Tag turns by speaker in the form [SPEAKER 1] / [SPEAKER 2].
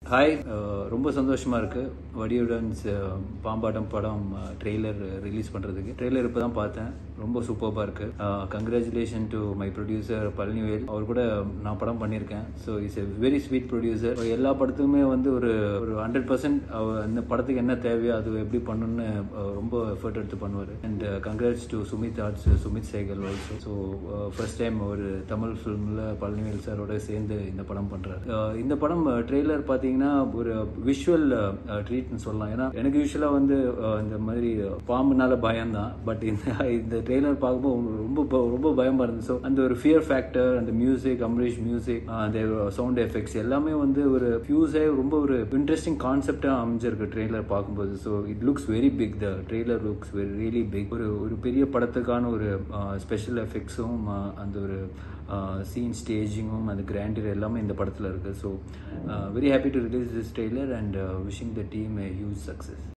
[SPEAKER 1] hi ரொம்ப சந்தோஷமாக இருக்குது வடியுடன்ஸ் பாம்பாட்டம் படம் ட்ரெய்லர் ரிலீஸ் பண்ணுறதுக்கு ட்ரெய்லர் இப்போ தான் பார்த்தேன் ரொம்ப சூப்பராக இருக்குது congratulation to my producer Palanivel அவர் கூட நான் படம் பண்ணியிருக்கேன் so is a very sweet producer எல்லா படத்துக்குமே வந்து ஒரு ஒரு ஹண்ட்ரட் பர்சன்ட் அந்த படத்துக்கு என்ன தேவையோ அது எப்படி பண்ணணும்னு ரொம்ப எஃபர்ட் எடுத்து பண்ணுவார் and congrats to Sumit arts Sumit Sehgal also so first time ஒரு தமிழ் ஃபிலிமில் பழனிவேல் சாரோட சேர்ந்து இந்த படம் பண்ணுறாரு இந்த படம் ட்ரெய்லர் பார்த்தீங்கன்னா ஒரு விஷுவல் ட்ரீட்னு சொல்லலாம் ஏன்னா எனக்கு யூஸ்வலாக வந்து இந்த மாதிரி பாம்புனால பயம்தான் பட் இந்த இந்த ட்ரெய்லர் பார்க்கும்போது ரொம்ப ரொம்ப பயமாக இருந்துச்சு ஸோ அந்த ஒரு ஃபியர் ஃபேக்டர் அந்த மியூசிக் அம்ரீஷ் மியூசிக் அந்த சவுண்ட் எஃபெக்ட்ஸ் எல்லாமே வந்து ஒரு ஃபியூஸே ரொம்ப ஒரு இன்ட்ரெஸ்டிங் கான்செப்டாக அமைஞ்சிருக்கு ட்ரெய்லர் பார்க்கும்போது so it looks very big the trailer looks very really big ஒரு ஒரு பெரிய படத்துக்கான ஒரு ஸ்பெஷல் எஃபெக்ட்ஸும் அந்த ஒரு சீன் ஸ்டேஜிங்கும் அந்த கிராண்டர் எல்லாமே இந்த படத்தில் இருக்குது so very happy to release this trailer and wishing the team a huge success